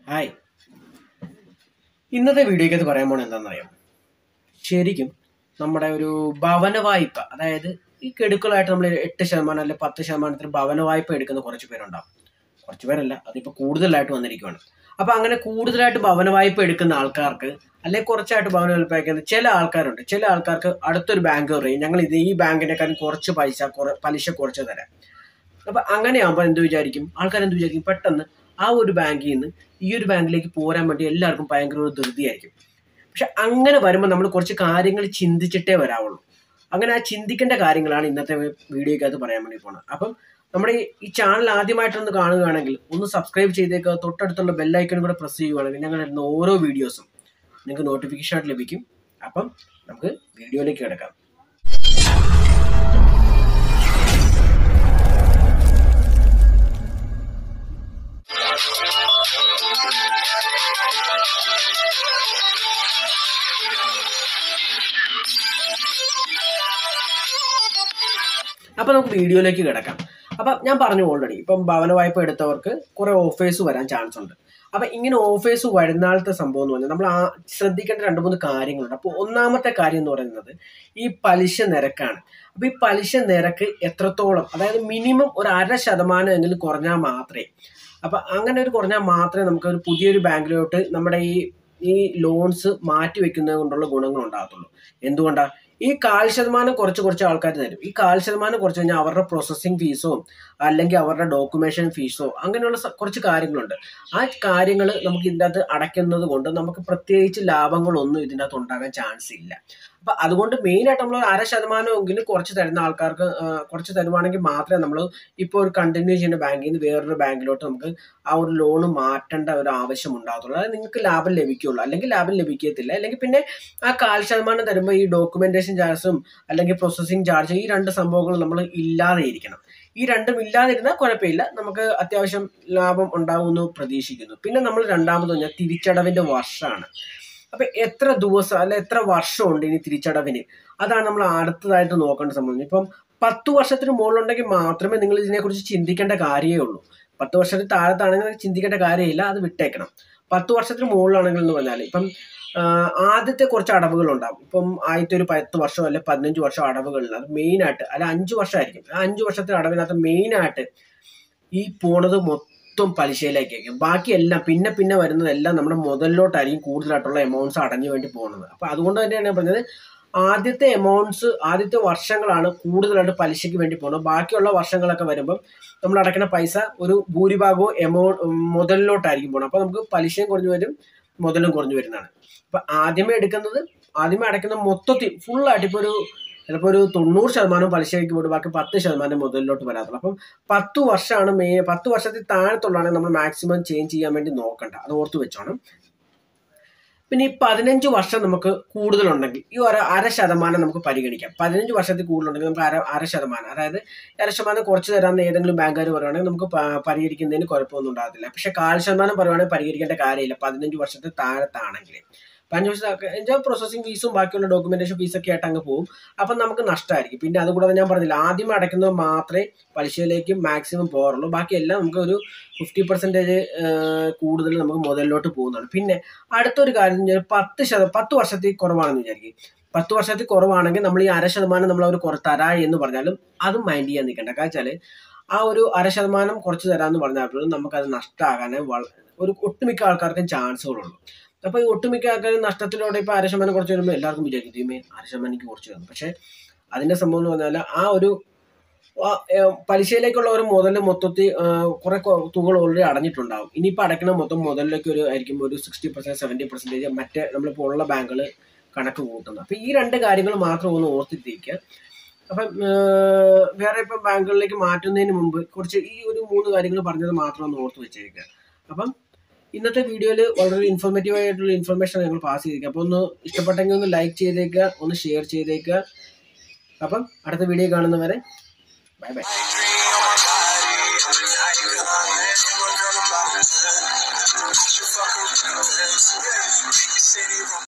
hi ഇന്നത്തെ വീഡിയോയ്ക്കകത്ത് പറയാൻ പോണത് എന്താണെന്നറിയാം ശരിക്കും നമ്മുടെ ഒരു ഭവന വായ്പ അതായത് ഈ കെടുക്കളായിട്ട് നമ്മൾ എട്ട് ശതമാനം അല്ലെങ്കിൽ പത്ത് ശതമാനത്തിന് ഭവന വായ്പ എടുക്കുന്ന കുറച്ച് പേരുണ്ടാവും കുറച്ച് പേരല്ല അതിപ്പോൾ കൂടുതലായിട്ട് വന്നിരിക്കുകയാണ് അപ്പോൾ അങ്ങനെ കൂടുതലായിട്ട് ഭവന വായ്പ എടുക്കുന്ന ആൾക്കാർക്ക് അല്ലെങ്കിൽ കുറച്ചായിട്ട് ഭവന വായ്പ എടുക്കുന്ന ചില ആൾക്കാരുണ്ട് ചില ആൾക്കാർക്ക് അടുത്തൊരു ബാങ്ക് പറയും ഞങ്ങൾ ഇത് ഈ ബാങ്കിനെക്കാളും കുറച്ച് പൈസ കുറ പലിശ കുറച്ച് തരാം അപ്പം അങ്ങനെയാകുമ്പോൾ എന്ത് വിചാരിക്കും ആൾക്കാർ എന്ത് വിചാരിക്കും പെട്ടെന്ന് ആ ഒരു ബാങ്കിൽ നിന്ന് ഈ ഒരു ബാങ്കിലേക്ക് പോരാൻ വേണ്ടി എല്ലാവർക്കും ഭയങ്കര ഒരു ധൃതിയായിരിക്കും പക്ഷെ അങ്ങനെ വരുമ്പോൾ നമ്മൾ കുറച്ച് കാര്യങ്ങൾ ചിന്തിച്ചിട്ടേ വരാവുള്ളൂ അങ്ങനെ ആ ചിന്തിക്കേണ്ട കാര്യങ്ങളാണ് ഇന്നത്തെ വീഡിയോയ്ക്കകത്ത് പറയാൻ വേണ്ടി പോണത് അപ്പം നമ്മുടെ ഈ- ഈ ചാനൽ ആദ്യമായിട്ടൊന്ന് കാണുകയാണെങ്കിൽ ഒന്ന് സബ്സ്ക്രൈബ് ചെയ്തേക്കുക തൊട്ടടുത്തുള്ള ബെല്ലൈക്കനും കൂടെ പ്രസ് ചെയ്യുവാണെങ്കിൽ ഞങ്ങൾ ഇടുന്ന ഓരോ വീഡിയോസും നിങ്ങൾക്ക് നോട്ടിഫിക്കേഷൻ ആയിട്ട് ലഭിക്കും അപ്പം നമുക്ക് വീഡിയോയിലേക്ക് കിടക്കാം അപ്പം നമുക്ക് വീഡിയോയിലേക്ക് കിടക്കാം അപ്പം ഞാൻ പറഞ്ഞു ഓൾറെഡി ഇപ്പം ഭവന വായ്പ എടുത്തവർക്ക് കുറേ ഓഫേഴ്സ് വരാൻ ചാൻസ് ഉണ്ട് അപ്പം ഇങ്ങനെ ഓഫേഴ്സ് വരുന്നാളത്തെ സംഭവം എന്ന് പറഞ്ഞാൽ നമ്മൾ ആ ശ്രദ്ധിക്കേണ്ട രണ്ട് മൂന്ന് കാര്യങ്ങളുണ്ട് അപ്പോൾ ഒന്നാമത്തെ കാര്യം എന്ന് പറയുന്നത് ഈ പലിശ നിരക്കാണ് അപ്പോൾ ഈ പലിശ നിരക്ക് എത്രത്തോളം അതായത് മിനിമം ഒരു അര ശതമാനം എങ്കിലും കുറഞ്ഞാൽ മാത്രമേ അപ്പം അങ്ങനെ ഒരു കുറഞ്ഞാൽ മാത്രമേ നമുക്ക് ഒരു പുതിയൊരു ബാങ്കിലോട്ട് നമ്മുടെ ഈ ഈ ലോൺസ് മാറ്റി വെക്കുന്നത് കൊണ്ടുള്ള ഗുണങ്ങൾ ഉണ്ടാകത്തുള്ളൂ എന്തുകൊണ്ടാണ് ഈ കാൽ ശതമാനം കുറച്ച് കുറച്ച് ആൾക്കാർ തരും ഈ കാൽ ശതമാനം കുറച്ച് കഴിഞ്ഞാൽ അവരുടെ പ്രോസസ്സിംഗ് ഫീസോ അല്ലെങ്കിൽ അവരുടെ ഡോക്യുമേഷൻ ഫീസോ അങ്ങനെയുള്ള സ- കുറച്ച് കാര്യങ്ങളുണ്ട് ആ കാര്യങ്ങൾ നമുക്ക് ഇതിൻ്റെ അകത്ത് അടയ്ക്കുന്നത് കൊണ്ട് നമുക്ക് പ്രത്യേകിച്ച് ലാഭങ്ങളൊന്നും ഇതിൻ്റെ അകത്ത് ഉണ്ടാകാൻ ചാൻസ് ഇല്ല അപ്പം അതുകൊണ്ട് മെയിനായിട്ട് നമ്മൾ അര ശതമാനമെങ്കിലും കുറച്ച് തരുന്ന ആൾക്കാർക്ക് ആ, കുറച്ച് തരുവാണെങ്കിൽ മാത്രമേ നമ്മൾ ഇപ്പോൾ ഒരു കണ്ടിന്യൂ ചെയ്യുന്ന ബാങ്കിൽ നിന്ന് വേറൊരു ബാങ്കിലോട്ട് നമുക്ക് ആ ഒരു ലോൺ മാറ്റേണ്ട ഒരു ആവശ്യം ഉണ്ടാകത്തുള്ളൂ അതായത് നിങ്ങൾക്ക് ലാഭം ലഭിക്കുകയുള്ളൂ അല്ലെങ്കിൽ ലാഭം ലഭിക്കത്തില്ല അല്ലെങ്കിൽ പിന്നെ ആ കാൽ ശതമാനം തരുമ്പോൾ ഈ ഡോക്യുമെന്റേഷൻ ചാർജും അല്ലെങ്കിൽ പ്രോസസ്സിംഗ് ചാർജ് ഈ രണ്ട് സംഭവങ്ങളും നമ്മൾ ഇല്ലാതെ ഇരിക്കണം ഈ രണ്ടും ഇല്ലാതിരുന്നാൽ കുഴപ്പമില്ല നമുക്ക് അത്യാവശ്യം ലാഭം ഉണ്ടാകുമെന്ന് പ്രതീക്ഷിക്കുന്നു പിന്നെ നമ്മൾ രണ്ടാമത് പറഞ്ഞാൽ തിരിച്ചടവിന്റെ വർഷമാണ് അപ്പൊ എത്ര ദിവസം അല്ലെ എത്ര വർഷമുണ്ട് ഇനി തിരിച്ചടവിന് അതാണ് നമ്മൾ അടുത്തതായിട്ട് നോക്കേണ്ട സംഭവം ഇപ്പം പത്ത് വർഷത്തിന് മുകളിലുണ്ടെങ്കിൽ മാത്രമേ നിങ്ങൾ ഇതിനെക്കുറിച്ച് ചിന്തിക്കേണ്ട കാര്യമേ ഉള്ളൂ പത്ത് വർഷത്തിന് താഴത്താണെങ്കിൽ ചിന്തിക്കേണ്ട കാര്യമില്ല അത് വിട്ടേക്കണം പത്ത് വർഷത്തിന് മുകളിലാണെങ്കിൽ എന്ന് പറഞ്ഞാൽ ഇപ്പം ആ, ആദ്യത്തെ കുറച്ച് അടവുകൾ ഉണ്ടാവും ഇപ്പം ആദ്യത്തെ ഒരു പത്ത് വർഷം അല്ലെ പതിനഞ്ച് വർഷം അടവുകളിൽ അത് മെയിനായിട്ട് അല്ല അഞ്ച് വർഷമായിരിക്കും ആ അഞ്ച് വർഷത്തെ അടവിനകത്ത് മെയിനായിട്ട് ഈ പോണത് മൊത്തം പലിശയിലേക്കായിരിക്കും ബാക്കിയെല്ലാം പിന്നെ പിന്നെ വരുന്നതെല്ലാം നമ്മുടെ മുതലിലോട്ടായിരിക്കും കൂടുതലായിട്ടുള്ള എമൗണ്ട്സ് അടഞ്ഞു വേണ്ടി പോകുന്നത് അപ്പോൾ അതുകൊണ്ട് തന്നെയാണ് ഞാൻ പറഞ്ഞത് ആദ്യത്തെ എമൗണ്ട്സ് ആദ്യത്തെ വർഷങ്ങളാണ് കൂടുതലായിട്ട് പലിശയ്ക്ക് വേണ്ടി പോകുന്നത് ബാക്കിയുള്ള വർഷങ്ങളൊക്കെ വരുമ്പം നമ്മൾ അടയ്ക്കുന്ന പൈസ ഒരു ഭൂരിഭാഗവും എമൗണ്ട് മുതലിലോട്ടായിരിക്കും പോകുന്നത് അപ്പോൾ നമുക്ക് പലിശയും കുറഞ്ഞു വരും മുതലും കുറഞ്ഞു വരുന്നതാണ് അപ്പം ആദ്യമേ എടുക്കുന്നത് ആദ്യമേ അടയ്ക്കുന്ന മൊത്തത്തിൽ ഫുള്ളായിട്ട് ഇപ്പോൾ ഒരു ചിലപ്പോൾ ഒരു തൊണ്ണൂറ് ശതമാനം പലിശയ്ക്ക് പോയിട്ട് ബാക്കി പത്ത് ശതമാനം മുതലിലോട്ട് വരാത്തുള്ളൂ അപ്പം പത്ത് വർഷമാണ് മെയിൻ പത്ത് വർഷത്തിൽ താഴത്തുള്ളതാണ് നമ്മൾ മാക്സിമം ചേഞ്ച് ചെയ്യാൻ വേണ്ടി നോക്കണ്ട അത് ഓർത്ത് വെച്ചോണം പിന്നെ ഈ പതിനഞ്ച് വർഷം നമുക്ക് കൂടുതലുണ്ടെങ്കിൽ ഈ ഒരു അര ശതമാനം നമുക്ക് പരിഗണിക്കാം പതിനഞ്ച് വർഷത്തിൽ കൂടുതലുണ്ടെങ്കിൽ നമുക്ക് അര അര ശതമാനം അതായത് അര ശതമാനം കുറച്ച് തരാമെന്ന് ഏതെങ്കിലും ബാങ്കുകാർ പറയുകയാണെങ്കിൽ നമുക്ക് പ- പരിഹരിക്കുന്നതിന് കുഴപ്പമൊന്നും ഉണ്ടാകത്തില്ല പക്ഷെ കാൽ ശതമാനം പറയുവാണെങ്കിൽ പരിഹരിക്കേണ്ട കാര്യമില്ല പതിനഞ്ച് വർഷത്തിൽ താഴത്താണെങ്കിൽ പതിനഞ്ച് വർഷം പ്രോസസ്സിംഗ് ഫീസും ബാക്കിയുള്ള ഡോക്യുമെന്റേഷൻ ഫീസൊക്കെ ആയിട്ട് അങ്ങ് പോകും അപ്പം നമുക്ക് നഷ്ടമായിരിക്കും പിന്നെ അതുകൂടാതെ ഞാൻ പറഞ്ഞില്ല ആദ്യം അടയ്ക്കുന്നത് മാത്രമേ പലിശയിലേക്ക് മാക്സിമം പോകാറുള്ളൂ ബാക്കിയെല്ലാം നമുക്ക് ഒരു ഫിഫ്റ്റി പെർസെൻറ്റേജ് കൂടുതൽ നമുക്ക് മുതലിലോട്ട് പോകുന്നതാണ് പിന്നെ അടുത്തൊരു കാര്യം എന്ന് വെച്ചാൽ പത്ത് ശത പത്ത് വർഷത്തിൽ കുറവാണെന്ന് വിചാരിക്കും പത്ത് വർഷത്തിൽ കുറവാണെങ്കിൽ നമ്മൾ ഈ അര ശതമാനം നമ്മൾ അവർ കുറ തരാ എന്ന് പറഞ്ഞാലും അതും മൈൻഡ് ചെയ്യാൻ നിൽക്കേണ്ട കാരണം വെച്ചാൽ ആ ഒരു അര ശതമാനം കുറച്ച് തരാമെന്ന് പറഞ്ഞാൽ നമുക്കത് നഷ്ടമാകാനേ വള ഒരു ഒട്ടുമിക്ക ആൾക്കാർക്കും ചാൻസുകളുള്ളൂ അപ്പോൾ ഈ ഒട്ടുമിക്ക ആൾക്കാരും നഷ്ടത്തിലൂടെ ഇപ്പോൾ അര ശതമാനം കുറച്ച് വരുമ്പോൾ എല്ലാവർക്കും വിചാരിക്കും ദൈവമേ അര ശതമാനം എനിക്ക് കുറച്ച് തന്നു പക്ഷേ അതിൻ്റെ സംഭവം എന്ന് പറഞ്ഞാൽ ആ ഒരു ആ, ഏ, പലിശയിലേക്കുള്ള ഒരു മുതൽ മൊത്തത്തിൽ ആ, കുറെ കൊ- തുകകൾ ഓൾറെഡി അടഞ്ഞിട്ടുണ്ടാവും ഇനിയിപ്പോൾ അടയ്ക്കുന്ന മൊത്തം മുതലിലേക്ക് ഒരു ആയിരിക്കും ഒരു സിക്സ്റ്റി പെർസെന്റ് സെവൻറ്റി പെർസെൻറ്റേജ് മറ്റേ നമ്മളിപ്പോൾ ഉള്ള ബാങ്കുകൾ കണക്ക് കൂട്ടുന്നത് അപ്പോൾ ഈ രണ്ട് കാര്യങ്ങൾ മാത്രം ഒന്ന് ഓർത്തിരിക്കുക അപ്പം ആ, വേറെ ഇപ്പം ബാങ്കുകളിലേക്ക് മാറ്റുന്നതിന് മുമ്പ് കുറച്ച് ഈ ഒരു മൂന്ന് കാര്യങ്ങൾ പറഞ്ഞത് മാത്രം ഒന്ന് ഓർത്ത് വെച്ചേക്കുക അപ്പം ഇന്നത്തെ വീഡിയോയിൽ വളരെ ഇൻഫോർമേറ്റീവ് ആയിട്ടുള്ള ഇൻഫർമേഷൻ ഞങ്ങൾ പാസ് ചെയ്തേക്കുക അപ്പോൾ ഒന്ന് ഇഷ്ടപ്പെട്ടെങ്കിൽ ഒന്ന് ലൈക്ക് ചെയ്തേക്കുക ഒന്ന് ഷെയർ ചെയ്തേക്കുക അപ്പം അടുത്ത വീഡിയോ കാണുന്നവരെ ബൈ ബൈ